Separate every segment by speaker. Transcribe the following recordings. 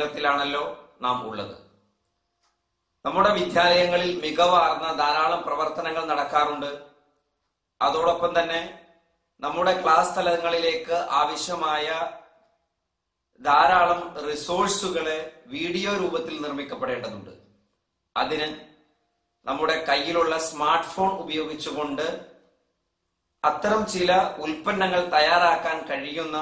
Speaker 1: രംഗത്തിലാണല്ലോ നാം ഉള്ളത് നമ്മുടെ വിദ്യാലയങ്ങളിൽ മികവാർന്ന ധാരാളം പ്രവർത്തനങ്ങൾ നടക്കാറുണ്ട് അതോടൊപ്പം തന്നെ നമ്മുടെ ക്ലാസ് തലങ്ങളിലേക്ക് ആവശ്യമായ ധാരാളം റിസോഴ്സുകള് വീഡിയോ രൂപത്തിൽ നിർമ്മിക്കപ്പെടേണ്ടതുണ്ട് അതിന് നമ്മുടെ കയ്യിലുള്ള സ്മാർട്ട് ഫോൺ ഉപയോഗിച്ചുകൊണ്ട് അത്തരം ചില ഉൽപ്പന്നങ്ങൾ തയ്യാറാക്കാൻ കഴിയുന്ന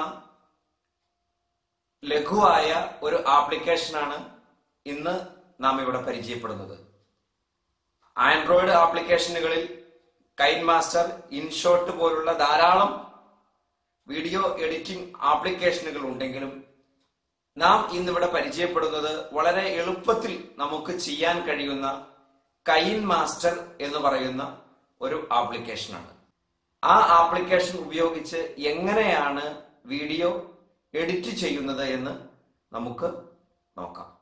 Speaker 1: ലഘുവായ ഒരു ആപ്ലിക്കേഷനാണ് ഇന്ന് നാം ഇവിടെ പരിചയപ്പെടുന്നത് ആൻഡ്രോയിഡ് ആപ്ലിക്കേഷനുകളിൽ കൈൻ മാസ്റ്റർ ഇൻഷോട്ട് പോലുള്ള ധാരാളം വീഡിയോ എഡിറ്റിംഗ് ആപ്ലിക്കേഷനുകൾ ഉണ്ടെങ്കിലും നാം ഇന്നിവിടെ പരിചയപ്പെടുന്നത് വളരെ എളുപ്പത്തിൽ നമുക്ക് ചെയ്യാൻ കഴിയുന്ന കൈൻ മാസ്റ്റർ എന്ന് പറയുന്ന ഒരു ആപ്ലിക്കേഷനാണ് ആ ആപ്ലിക്കേഷൻ ഉപയോഗിച്ച് എങ്ങനെയാണ് വീഡിയോ എഡിറ്റ് ചെയ്യുന്നത് എന്ന് നമുക്ക് നോക്കാം